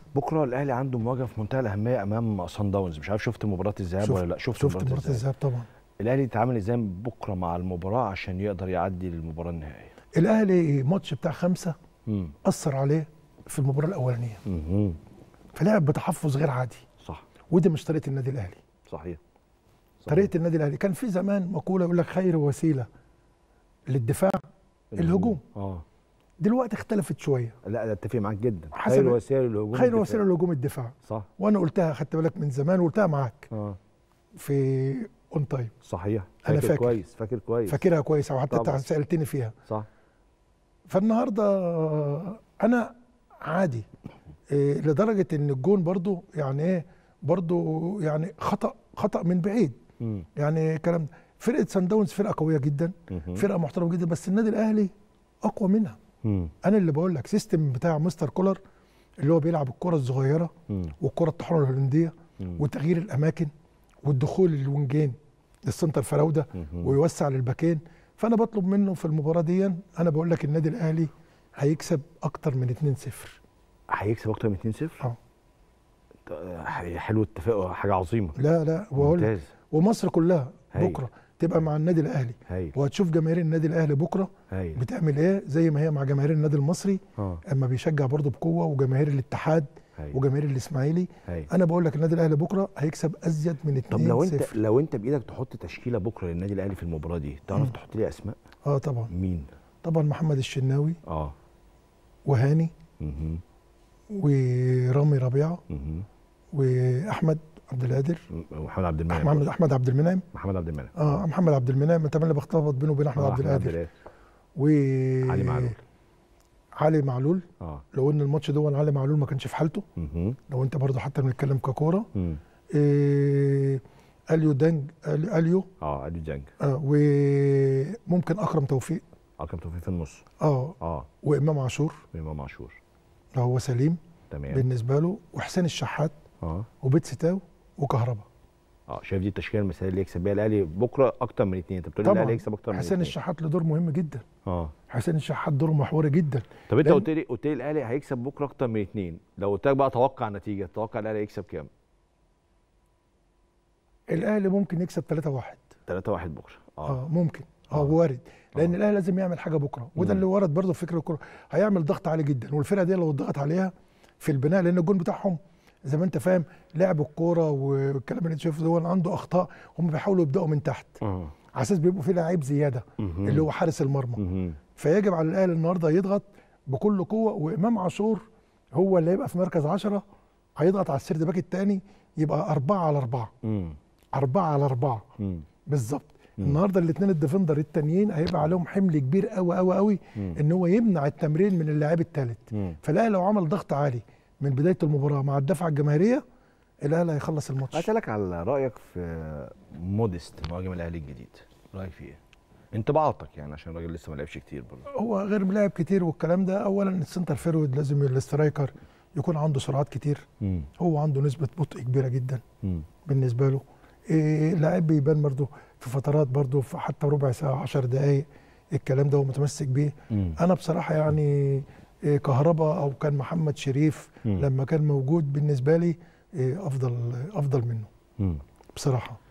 بكره الاهلي عنده مواجهه في منتهى الاهميه امام صن داونز مش عارف شفت مباراه الذهاب شفت- ولا لا شفت, شفت مباراه الذهاب طبعا الاهلي يتعامل ازاي بكره مع المباراه عشان يقدر يعدي للمباراه النهائيه الاهلي ماتش بتاع خمسه امم اثر عليه في المباراه الاولانيه امم فلعب بتحفظ غير عادي صح ودي مش طريقه النادي الاهلي صحيح طريقه النادي الاهلي كان في زمان مقوله يقول لك خير وسيله للدفاع الهجوم. اه دلوقتي اختلفت شويه لا ده اتفق معاك جدا حسب- خير وسائل الهجوم خير الدفاع. وسيله للهجوم الدفاع صح وانا قلتها خدت بالك من زمان وقلتها معاك اه في اون تايم صحيح أنا فاكر فاكر. كويس فاكر كويس فاكرها كويس او حتى طبعا. انت سالتني فيها صح فالنهارده انا عادي إيه لدرجه ان الجون برضو يعني ايه برضو يعني خطا خطا من بعيد امم يعني كلام فرقه سان داونز فرقه قويه جدا فرقه محترمه جدا بس النادي الاهلي اقوى منها امم انا اللي بقول لك سيستم بتاع مستر كولر اللي هو بيلعب الكره الصغيره والكره الطحونه الهولنديه وتغيير الاماكن والدخول للوينجين للسنتر فراوده ويوسع للباكين فانا بطلب منه في المباراه دي انا بقول لك النادي الاهلي هيكسب اكتر من 2-0 هيكسب اكتر من 2-0 اه ده حلو اتفاق حاجه عظيمه لا لا وأقول لك ممتاز ومصر كلها هايل. بكره تبقى مع النادي الاهلي هايل وهتشوف جماهير النادي الاهلي بكره هايل بتعمل ايه زي ما هي مع جماهير النادي المصري اه اما بيشجع برضه بقوه وجماهير الاتحاد هايل وجماهير الاسماعيلي هايل انا بقول لك النادي الاهلي بكره هيكسب ازيد من 2 طب لو انت لو انت بايدك تحط تشكيله بكره للنادي الاهلي في المباراه دي تعرف مم. تحط لي اسماء اه طبعا مين طبعا محمد الشناوي اه وهاني اها ورامي ربيعه اها واحمد عبد القادر محمد عبد المنعم محمد احمد عبد المنعم محمد عبد المنعم اه محمد عبد المنعم طبعا اللي بختلط بينه وبين احمد آه، عبد القادر القادر. و علي معلول علي معلول اه لو ان الماتش ده علي معلول ما كانش في حالته اها لو انت برضه حتى بنتكلم ككوره مم. إيه اليو دانج ال- اليو اه ادي جانج آه وممكن اكرم توفيق اكرم توفيق في النص اه اه وامام عاشور امام عاشور لو هو سليم تمام بالنسبه له وحسين الشحات اه وبيتسي تاو وكهربا اه شايف دي التشكيله المثاليه اللي يكسب بيها الاهلي بكره اكتر من اثنين انت بتقول لي طبعا الاهلي يكسب اكتر من حسين اتنين. الشحات له دور مهم جدا اه حسين الشحات دوره محوري جدا طب انت لأن- قلت لي قلت لي الاهلي هيكسب بكره اكتر من اثنين لو قلت لك بقى توقع نتيجه تتوقع الاهلي هيكسب كام الاهلي ممكن يكسب 3-1 3 1 بكره اه ممكن اه آه. وارد لان آه. الاهلي لازم يعمل حاجه بكره وده مم. اللي ورد برضه في فكر الكوره هيعمل ضغط عالي جدا والفرقه دي لو اتضغط عليها في البناء لان الجون بتاعهم زي ما انت فاهم لعب الكوره والكلام اللي انت شايفه دول عنده اخطاء هم بيحاولوا يبداوا من تحت اه على اساس بيبقوا في لعيب زياده اللي هو حارس المرمى مهم. فيجب على الاهلي النهارده يضغط بكل قوه وامام عاشور هو اللي هيبقى في مركز 10 هيضغط على السيرد باك الثاني يبقى أربعة على أربعة مم. أربعة على أربعة مم. بالظبط مم. النهارده الاثنين الديفندر التانيين هيبقى عليهم حمل كبير قوي قوي قوي مم. ان هو يمنع التمرين من اللاعب الثالث مم. فالاهلي لو عمل ضغط عالي من بدايه المباراه مع الدفعه الجماهيريه الاهلي هيخلص الماتش اسالك على رايك في موديست مهاجم الاهلي الجديد رايك فيه ايه انطباعاتك يعني عشان الراجل لسه ما لعبش كتير برضه هو غير ملاعب كتير والكلام ده اولا السنتر فيرود لازم الاسترايكر يكون عنده سرعات كتير مم. هو عنده نسبه بطء كبيره جدا مم. بالنسبه له إيه لاعب بيبان برضه في فترات برضه في حتى ربع ساعه 10 دقائق الكلام ده هو متمسك بيه مم. انا بصراحه يعني إيه كهربا او كان محمد شريف مم. لما كان موجود بالنسبه لي إيه افضل افضل منه مم. بصراحه